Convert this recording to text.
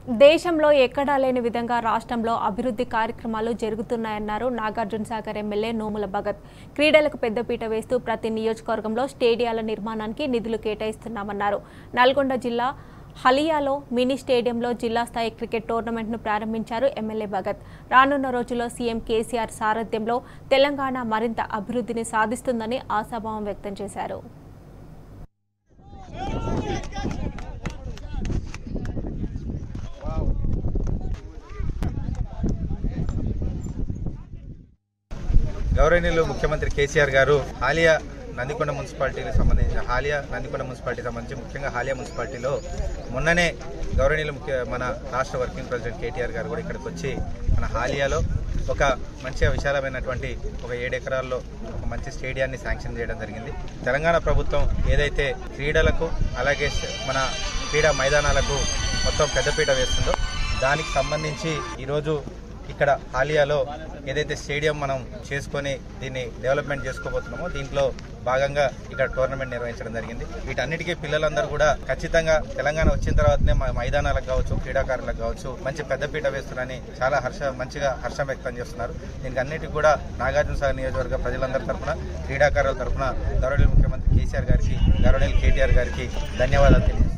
దేశంలో ఎక్కడా లేని విధంగా రాష్ట్రంలో అభివృద్ధి కార్యక్రమాలు జరుగుతున్నాయన్నారు నాగార్జున సాగర్ ఎమ్మెల్యే నోముల భగత్ క్రీడలకు పెద్దపీట వేస్తూ ప్రతి నియోజకవర్గంలో స్టేడియాల నిర్మాణానికి నిధులు కేటాయిస్తున్నామన్నారు నల్గొండ జిల్లా హలియాలో మినీ స్టేడియంలో జిల్లా స్థాయి క్రికెట్ టోర్నమెంట్ను ప్రారంభించారు ఎమ్మెల్యే భగత్ రానున్న రోజుల్లో సీఎం కేసీఆర్ సారథ్యంలో తెలంగాణ మరింత అభివృద్ధిని సాధిస్తుందని ఆశాభావం వ్యక్తం చేశారు గౌరవనీయులు ముఖ్యమంత్రి కేసీఆర్ గారు హాలియా నందికొండ మున్సిపాలిటీకి సంబంధించిన హాలియా నందికొండ మున్సిపాలిటీ సంబంధించి ముఖ్యంగా హాలియా మున్సిపాలిటీలో మొన్ననే గౌరవనీయులు ముఖ్య మన రాష్ట్ర వర్కింగ్ ప్రెసిడెంట్ కేటీఆర్ గారు కూడా ఇక్కడికి వచ్చి మన హాలియాలో ఒక మంచిగా విశాలమైనటువంటి ఒక ఏడు ఎకరాల్లో ఒక మంచి స్టేడియాన్ని శాంక్షన్ చేయడం జరిగింది తెలంగాణ ప్రభుత్వం ఏదైతే క్రీడలకు అలాగే మన క్రీడా మైదానాలకు మొత్తం పెద్దపీట వేస్తుందో దానికి సంబంధించి ఈరోజు ఇక్కడ హాలియాలో ఏదైతే స్టేడియం మనం చేసుకొని దీన్ని డెవలప్మెంట్ చేసుకోబోతున్నామో దీంట్లో భాగంగా ఇక్కడ టోర్నమెంట్ నిర్వహించడం జరిగింది వీటన్నిటికీ పిల్లలందరూ కూడా ఖచ్చితంగా తెలంగాణ వచ్చిన తర్వాతనే మా మైదానాలకు కావచ్చు క్రీడాకారులకు కావచ్చు మంచి పెద్దపీట వేస్తున్నారని చాలా హర్ష మంచిగా హర్షం వ్యక్తం చేస్తున్నారు దీనికి అన్నిటికీ కూడా నాగార్జున సాగర్ నియోజకవర్గ ప్రజలందరి తరఫున క్రీడాకారుల తరఫున గౌరవ ముఖ్యమంత్రి కేసీఆర్ గారికి గౌరవనీయులు కేటీఆర్ గారికి ధన్యవాదాలు తెలియజేస్తున్నాను